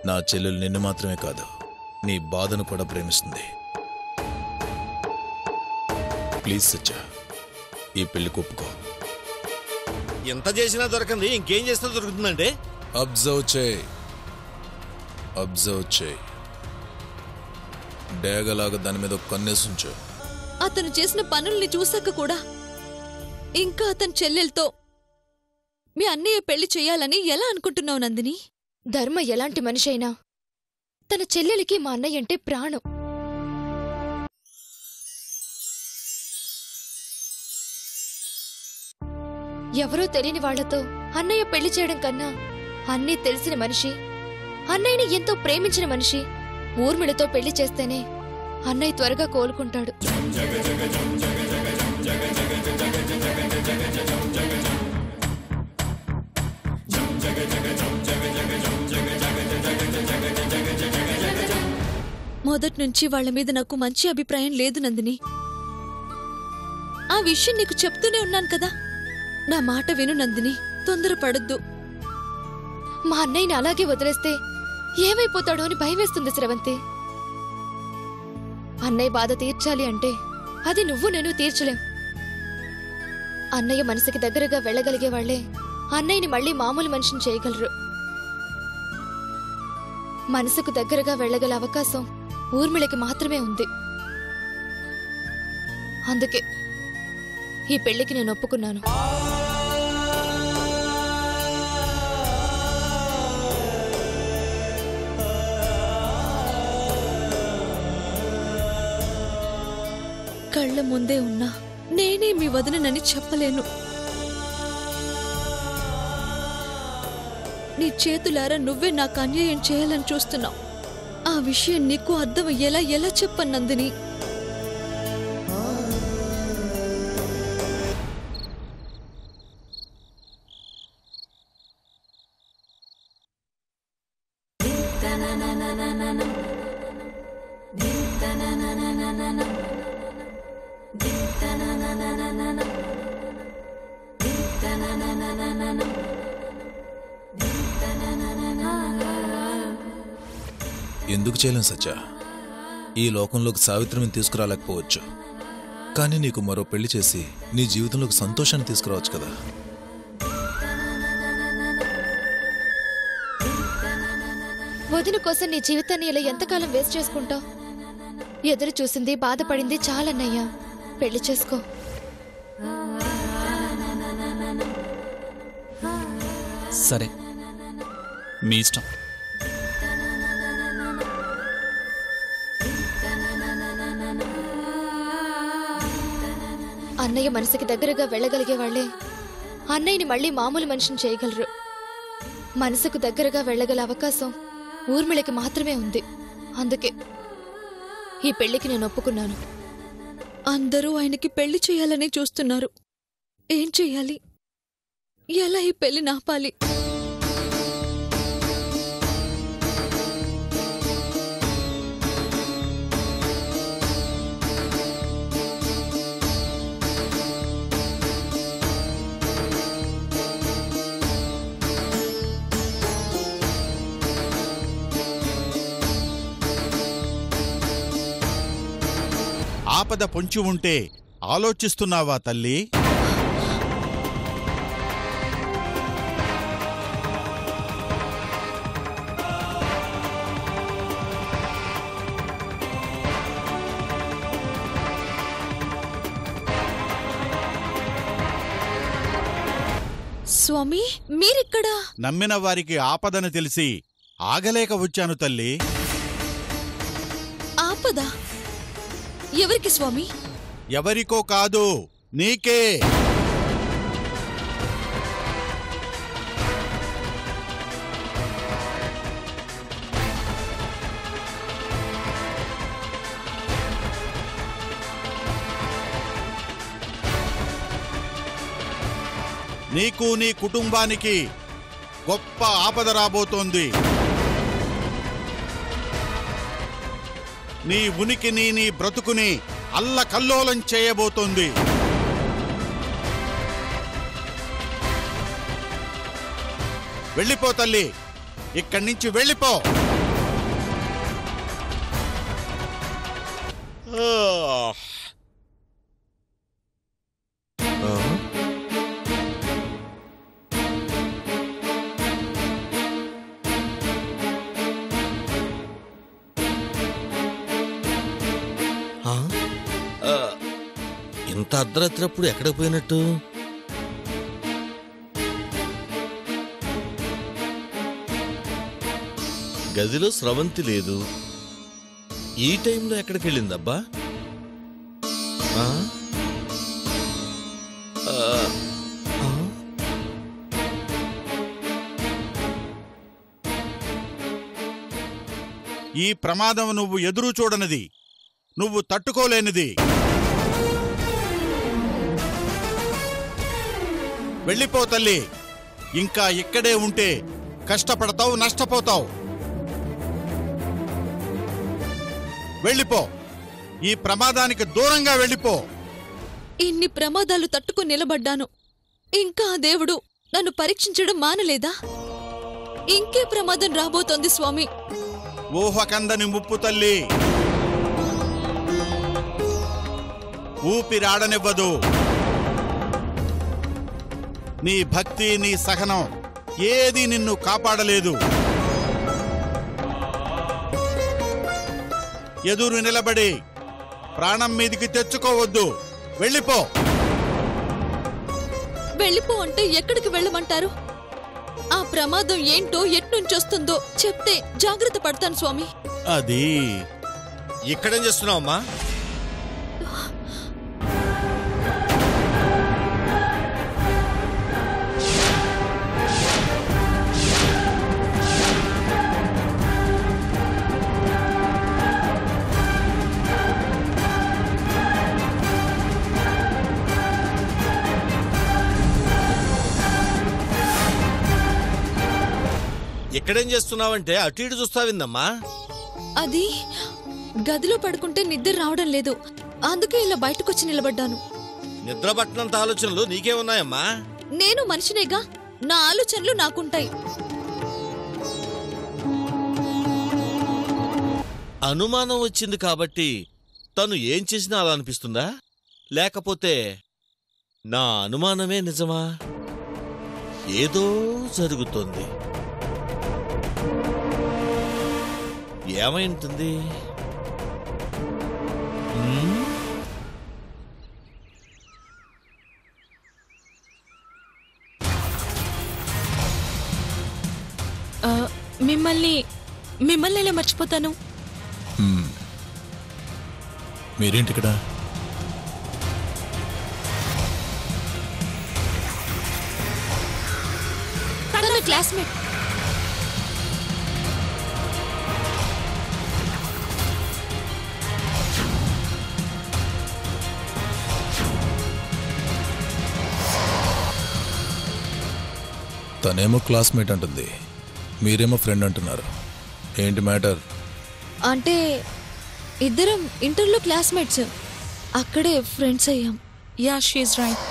నా చెల్లెలు నిన్ను మాత్రమే కాదు నీ బాధను కూడా ప్రేమిస్తుంది ప్లీజ్ సత్య ఈ పెళ్లి ఒప్పుకో ఎంత చేసినా దొరకంది ఇంకేం చేసినా దొరుకుతుందండి అబ్జర్వ్ చేయి అబ్జర్వ్ చేయి డేగలాగా దాని మీద ఒక కన్నేసి ఉంచు అతను చేసిన పనుల్ని చూశాక కూడా ఇంకా అతని చెల్లెలతో మీ అన్నయ్య పెళ్లి చేయాలని ఎలా అనుకుంటున్నావు నందిని ధర్మ ఎలాంటి మనిషి అయినా తన చెల్లెలికి మా అన్నయ్య అంటే ప్రాణం ఎవరో తెలియని వాళ్లతో అన్నయ్య పెళ్లి చేయడం కన్నా అన్నీ తెలిసిన మనిషి అన్నయ్యని ఎంతో ప్రేమించిన మనిషి ఊర్మిళతో పెళ్లి చేస్తేనే అన్నయ్య త్వరగా కోలుకుంటాడు మొదట్నుంచి వాళ్ళ మీద నాకు మంచి అభిప్రాయం లేదు నందిని ఆ విషయం నీకు చెప్తూనే ఉన్నాను కదా నా మాట విను నందిని తొందరపడొద్దు మా అన్నయ్యని అలాగే వదిలేస్తే ఏమైపోతాడో అని భయమేస్తుంది స్రవంతి అన్నయ్య బాధ తీర్చాలి అంటే అది నువ్వు నేను తీర్చలేం అన్నయ్య మనసుకి దగ్గరగా వెళ్ళగలిగే వాళ్లే అన్నయ్యని మళ్ళీ మామూలు మనిషిని చేయగలరు మనసుకు దగ్గరగా వెళ్ళగల అవకాశం ఊర్మిళకి మాత్రమే ఉంది అందుకే ఈ పెళ్లికి నేను ఒప్పుకున్నాను కళ్ళ ముందే ఉన్నా నేనే మీ వదననని చెప్పలేను నీ చేతులారా నువ్వే నాకు అన్యాయం చేయాలని చూస్తున్నావు ఆ విషయం నీకు అర్థమయ్యేలా ఎలా చెప్పను నందిని ఎందుకు చేయలేం సత్య ఈ లోకంలోకి సావిత్రిని తీసుకురాలేకపోవచ్చు కానీ నీకు మరో పెళ్లి చేసి నీ జీవితంలోకి సంతోషాన్ని తీసుకురావచ్చు కదా వదిన కోసం నీ జీవితాన్ని ఇలా ఎంతకాలం వేస్ట్ చేసుకుంటావు ఎదురు చూసింది బాధపడింది చాలన్నయ్యా పెళ్లి చేసుకో సరే మీ ఇష్టం అన్నయ్య మనసుకి దగ్గరగా వెళ్ళగలిగే వాళ్లే అన్నయ్యని మళ్ళీ మామూలు మనిషిని చేయగలరు మనసుకు దగ్గరగా వెళ్ళగల అవకాశం ఊర్మిళకి మాత్రమే ఉంది అందుకే ఈ పెళ్లికి నేను ఒప్పుకున్నాను అందరూ ఆయనకి పెళ్లి చేయాలని చూస్తున్నారు ఏం చెయ్యాలి ఎలా ఈ పెళ్లి నాపాలి ఆపద పొంచి ఉంటే ఆలోచిస్తున్నావా తల్లి స్వామి మీరిక్కడా నమ్మిన వారికి ఆపదని తెలిసి ఆగలేక వచ్చాను తల్లి ఆపదా ఎవరికి స్వామి ఎవరికో కాదు నీకే నీకు నీ కుటుంబానికి గొప్ప ఆపద రాబోతోంది నీ ఉనికిని నీ బ్రతుకుని అల్లకల్లోలం చేయబోతోంది వెళ్ళిపో తల్లి ఇక్కడి నుంచి వెళ్ళిపో ఆ. ఆ? ఆ? ఆ, ఇంత అర్ధరాత్రప్పుడు ఎక్కడికి పోయినట్టు గదిలో స్రవంతి లేదు ఈ టైంలో ఎక్కడికి వెళ్ళిందబ్బా ఆ? ఆ, ఆ? ఈ ప్రమాదం నువ్వు ఎదురు చూడనిది నువ్వు తట్టుకోలేనిది వెళ్ళిపో తల్లి ఇంకా ఇక్కడే ఉంటే కష్టపడతావు నష్టపోతావు వెళ్ళిపో ఈ ప్రమాదానికి దూరంగా వెళ్ళిపో ఇన్ని ప్రమాదాలు తట్టుకుని నిలబడ్డాను ఇంకా ఆ దేవుడు నన్ను పరీక్షించడం మానలేదా ఇంకే ప్రమాదం రాబోతోంది స్వామి ఊహకందని ముప్పు తల్లి ఊపిరాడనివ్వదు నీ భక్తి నీ సహనం ఏది నిన్ను కాపాడలేదు ఎదురు నిలబడి ప్రాణం మీదికి తెచ్చుకోవద్దు వెళ్ళిపో వెళ్ళిపో అంటే ఎక్కడికి వెళ్ళమంటారు ఆ ప్రమాదం ఏంటో ఎట్నుంచొస్తుందో చెప్తే జాగ్రత్త పడతాను స్వామి అది ఇక్కడేం చేస్తున్నావమ్మా ఇక్కడేం చేస్తున్నావంటే అటు ఇటు చూస్తావిందమ్మా అది గదిలో పడుకుంటే నిద్ర రావడం లేదు అందుకే ఇలా బయటకొచ్చి నిలబడ్డాను నిద్ర పట్టినంత ఆలోచనలు నీకే ఉన్నాయమ్మా నేను మనిషినేగా నా ఆలోచనలు నాకుంటాయి అనుమానం వచ్చింది కాబట్టి తను ఏం చేసినా అలా అనిపిస్తుందా లేకపోతే నా అనుమానమే నిజమా ఏదో జరుగుతోంది ఏమై ఉంటుంది ఉమ్? ఆ, మిమ్మల్ని మిమ్మల్ని ఎలా మర్చిపోతాను హ్మ్. మీరేంటి ఇక్కడ తన క్లాస్మేట్ తనేమో క్లాస్మేట్ అంటుంది మీరేమో ఫ్రెండ్ అంటున్నారు ఏంటి మ్యాటర్ అంటే ఇద్దరం ఇంటర్లో క్లాస్మేట్స్ అక్కడే ఫ్రెండ్స్ అయ్యాం యా షీఈ్ రైట్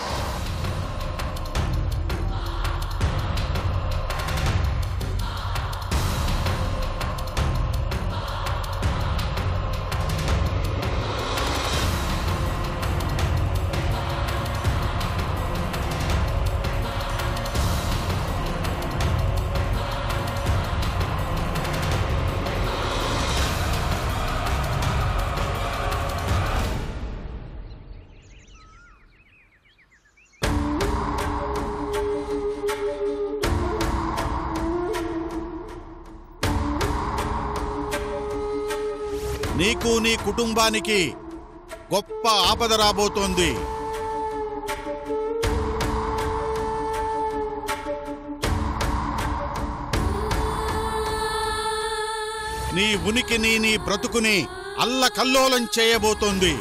నీకు నీ కుటుంబానికి గొప్ప ఆపద రాబోతోంది నీ ఉనికిని నీ బ్రతుకుని అల్లకల్లోలం చేయబోతోంది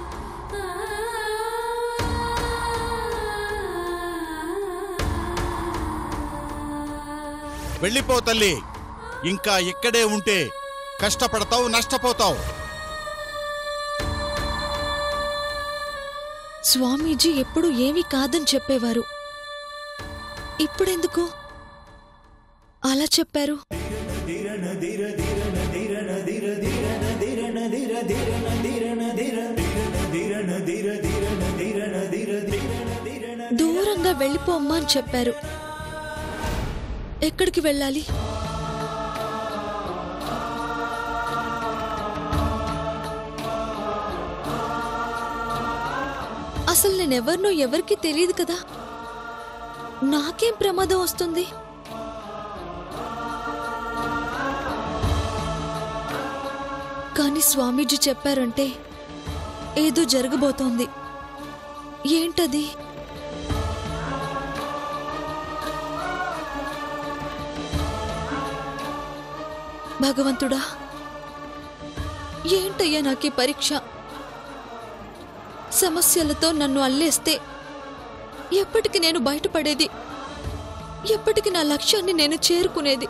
వెళ్ళిపో తల్లి ఇంకా ఇక్కడే ఉంటే కష్టపడతావు నష్టపోతావు స్వామీజీ ఎప్పుడు ఏమీ కాదని చెప్పేవారు ఇప్పుడెందుకు అలా చెప్పారు దూరంగా వెళ్ళిపో అమ్మా అని చెప్పారు ఎక్కడికి వెళ్ళాలి అసలు నేనెవరినో ఎవరికీ తెలియదు కదా నాకేం ప్రమాదం వస్తుంది కానీ స్వామీజీ చెప్పారంటే ఏదో జరగబోతోంది ఏంటది భగవంతుడా ఏంటయ్యా నాకీ పరీక్ష సమస్యలతో నన్ను అల్లేస్తే ఎప్పటికి నేను బయటపడేది ఎప్పటికి నా లక్ష్యాన్ని నేను చేరుకునేది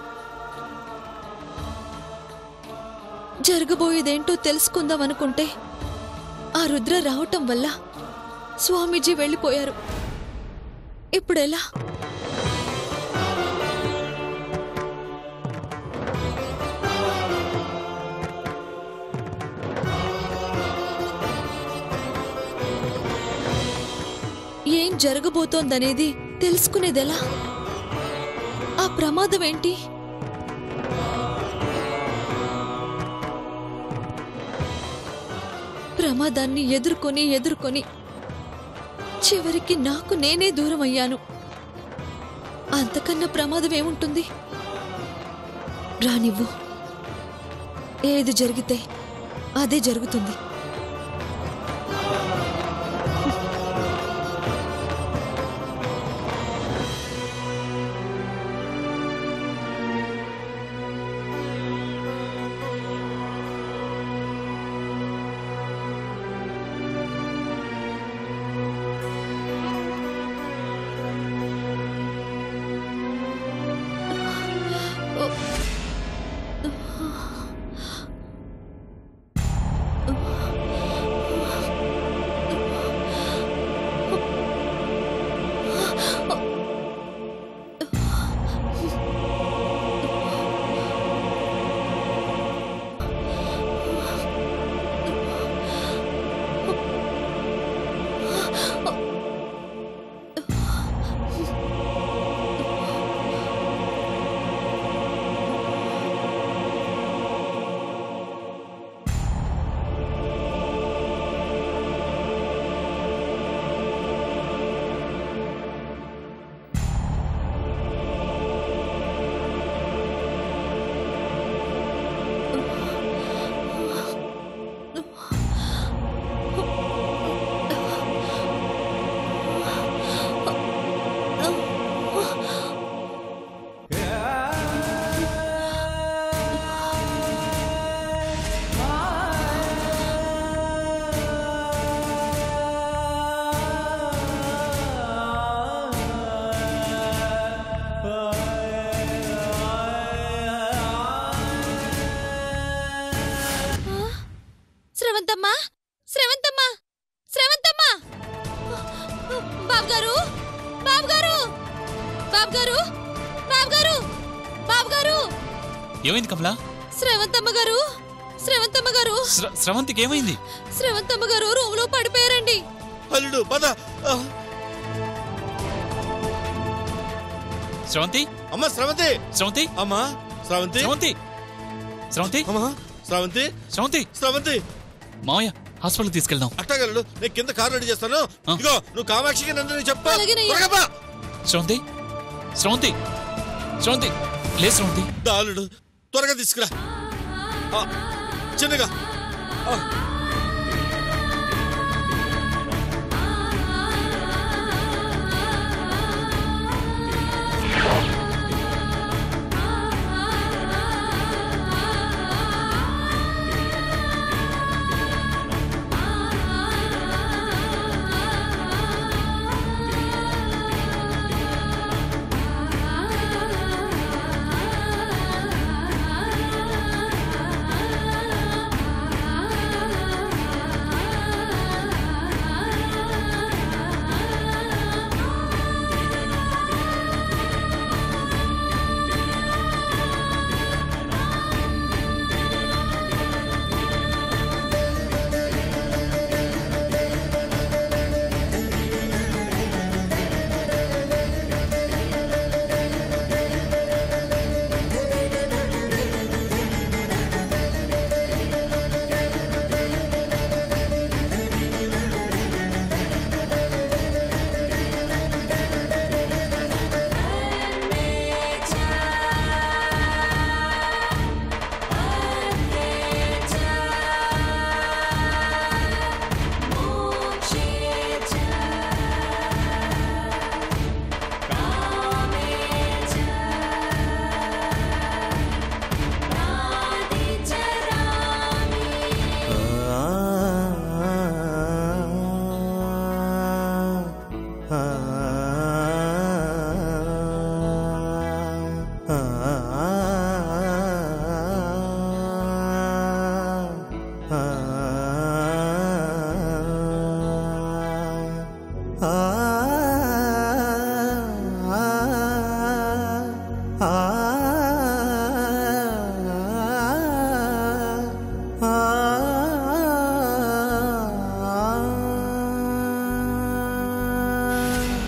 జరగబోయేదేంటో తెలుసుకుందాం అనుకుంటే ఆ రుద్ర రావటం వల్ల స్వామీజీ వెళ్ళిపోయారు ఇప్పుడెలా ఏం జరగబోతోందనేది తెలుసుకునేదెలా ఆ ప్రమాదం ఏంటి ప్రమాదాన్ని ఎదుర్కొని ఎదుర్కొని చివరికి నాకు నేనే దూరం అయ్యాను అంతకన్నా ప్రమాదం ఏముంటుంది రానివ్వు ఏది జరిగితే అదే జరుగుతుంది స్రవంతమ్మా స్రవంతమ్మా స్రవంతమ్మా బాబు గారు బాబు గారు బాబు గారు బాబు గారు బాబు గారు ఏమైంది కమలా స్రవంతమ్మ గారు స్రవంతమ్మ గారు స్ర- స్రవంతికి ఏమైంది స్రవంతమ్మ గారు రూమ్ లో పడిపోయారండి అల్లుడు పద ఆ, స్రవంతి అమ్మ స్రవంతి స్రవంతి అమ్మా స్రవంతి స్రవంతి స్రవంతి అమ్మా స్రవంతి స్రవంతి స్రవంతి మామయ్య హాస్పిటల్కి తీసుకెళ్దాం అట్టగలడు నేను కింద కారు రెడీ చేస్తాను ఆ. ఇదిగో నువ్వు కామాక్షికి నందిని చెప్పు అలాగేనయ్యా. త్వరగా పా. స్రవంతి స్రవంతి స్రవంతి లే స్రవంతి దా అల్లుడు త్వరగా తీసుకురా ఆ, చిన్నగా ఆ. ఆ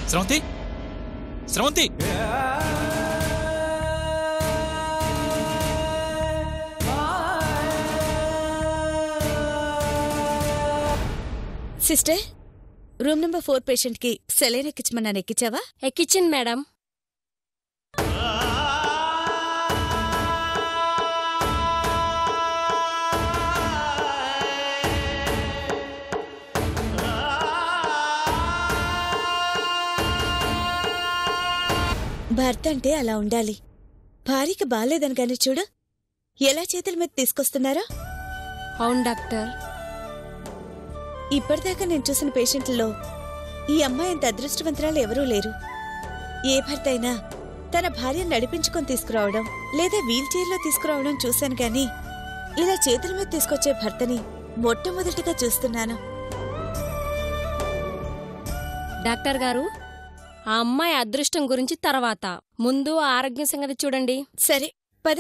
Sravanthi Sravanthi sister room number four patient కి సెలైన్ ఎక్కించమన్నాను ఎక్కించావా ఎక్కిచ్చింది మేడం భర్త అంటే అలా ఉండాలి భార్యకి బాలేదని గాని చూడు ఎలా చేతుల మీద తీసుకొస్తున్నారో అవును డాక్టర్ ఇప్పటిదాకా నేను చూసిన పేషెంట్లలో ఈ అమ్మాయి అంత అదృష్టవంతురాలు ఎవరూ లేరు ఏ భర్త అయినా తన భార్యను నడిపించుకొని తీసుకురావడం లేదా వీల్ చైర్లో తీసుకురావడం చూశాను గాని ఇలా చేతుల మీద తీసుకొచ్చే భర్తని మొట్టమొదటిగా చూస్తున్నాను డాక్టర్ గారు ఆ అమ్మాయి అదృష్టం గురించి తర్వాత ముందు ఆ ఆరోగ్యం సంగతి చూడండి సరే పద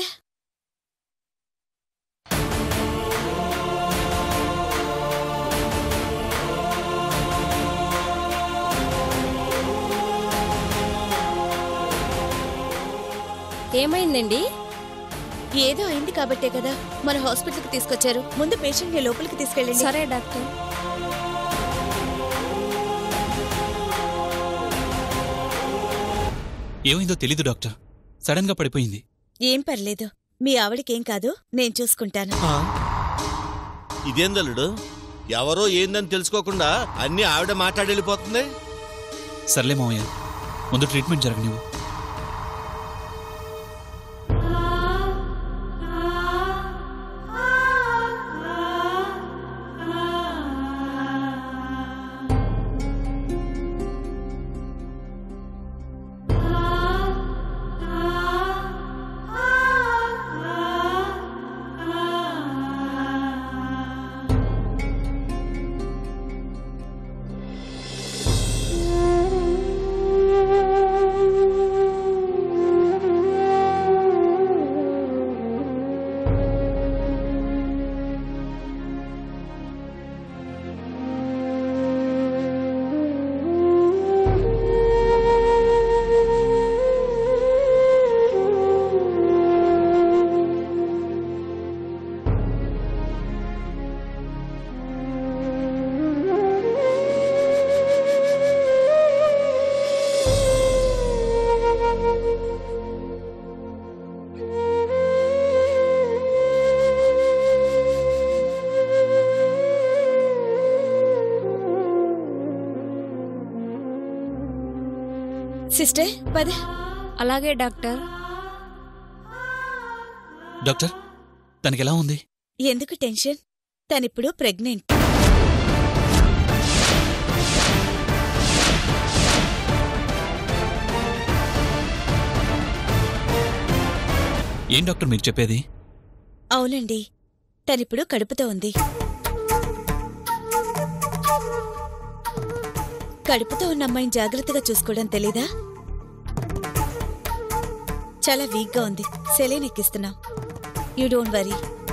ఏమైందండి ఏదో అయింది కాబట్టే కదా మన హాస్పిటల్కి తీసుకొచ్చారు ముందు పేషెంట్ని లోపలికి తీసుకెళ్ళండి సరే డాక్టర్ ఏమైందో తెలీదు డాక్టర్ సడన్ గా పడిపోయింది ఏం పర్లేదు మీ ఆవిడకేం కాదు నేను చూసుకుంటాను ఇదేందల్లుడు ఎవరో ఏందని తెలుసుకోకుండా అన్ని ఆవిడ మాట్లాడి వెళ్ళిపోతుంది సర్లే మామయ్య ముందు ట్రీట్మెంట్ జరగనివ్వు సిస్టర్ పద అలాగే డాక్టర్ డాక్టర్ తనకి ఎలా ఉంది ఎందుకు టెన్షన్ తనిప్పుడు ప్రెగ్నెంట్ ఏం డాక్టర్ మీరు చెప్పేది అవునండి తనిప్పుడు కడుపుతో ఉంది కడుపుతో ఉన్న అమ్మాయిని జాగ్రత్తగా చూసుకోవడం తెలీదా చాలా వీక్గా ఉంది సెలైన్ ఎక్కిస్తున్నాం యూ డోంట్ వరీ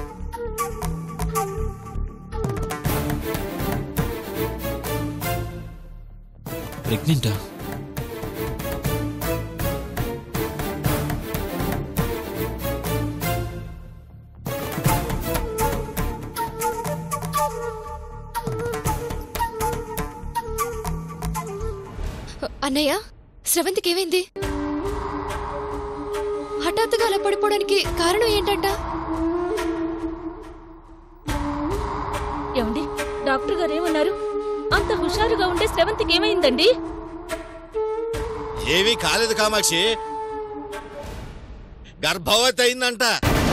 ప్రెగ్నెంటా అన్నయ్య స్రవంతికి ఏమైంది హఠాత్తుగా అలా పడిపోవడానికి కారణం ఏంటంట ఏమండి డాక్టర్ గారు ఏమన్నారు అంత హుషారుగా ఉండే స్రవంతికి ఏమైందండి ఏమీ కాలేదు కామాక్షి గర్భవతి అయిందంట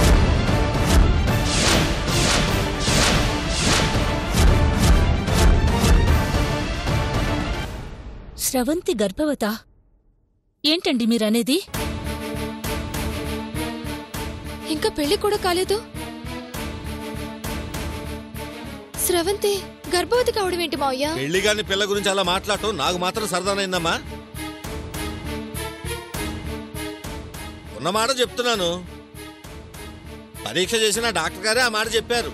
స్రవంతి గర్భవత ఏంటండి మీరనేది ఇంకా పెళ్లి కూడా కాలేదు స్రవంతి గర్భవతి కావడం ఏంటి మావయ్య పెళ్లి గాని పిల్ల గురించి అలా మాట్లాడటం నాకు మాత్రం సరదానైందమ్మా ఉన్న మాట చెప్తున్నాను పరీక్ష చేసిన డాక్టర్ గారే ఆ మాట చెప్పారు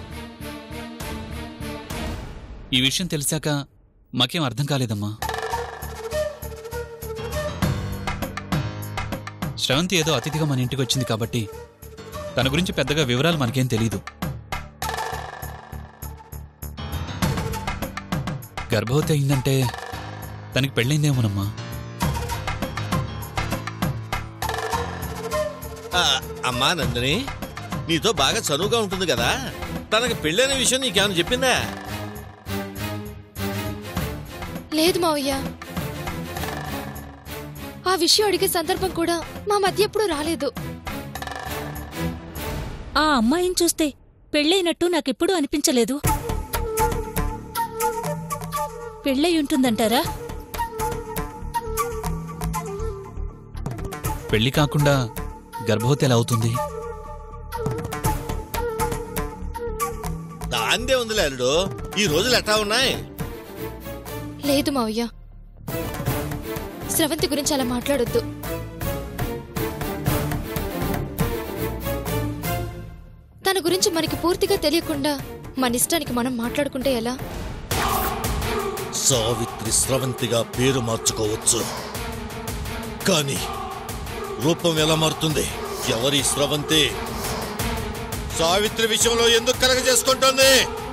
ఈ విషయం తెలిసాక మాకేం అర్థం కాలేదమ్మా శ్రవంతి ఏదో అతిథిగా మన ఇంటికి వచ్చింది కాబట్టి తన గురించి పెద్దగా వివరాలు మనకేం తెలీదు గర్భవతి అయిందంటే తనకి పెళ్ళైందేమోనమ్మా ఆ, అమ్మా నందిని నీతో బాగా చనువుగా ఉంటుంది కదా తనకి పెళ్ళైన విషయం నీకేమైనా చెప్పిందా లేదు మావయ్య ఆ విషయం అడిగే సందర్భం కూడా మా మధ్య ఎప్పుడూ రాలేదు ఆ అమ్మాయిని చూస్తే పెళ్ళైనట్టు నాకెప్పుడూ అనిపించలేదు పెళ్ళై ఉంటుందంటారా పెళ్లి కాకుండా గర్భవతి ఎలా అవుతుంది దాందే ఉంది లేలుడు ఈ రోజులు ఎట్టా ఉన్నాయి లేదు మావయ్య స్రవంతి గురించి అలా మాట్లాడొద్దు తన గురించి మనకి పూర్తిగా తెలియకుండా మన ఇష్టానికి మనం మాట్లాడుకుంటే ఎలా సావిత్రి స్రవంతిగా పేరు మార్చుకోవచ్చు కానీ రూపం ఎలా మారుతుంది ఎవరి స్రవంతి సావిత్రి విషయంలో ఎందుకు కలగ చేసుకుంటుంది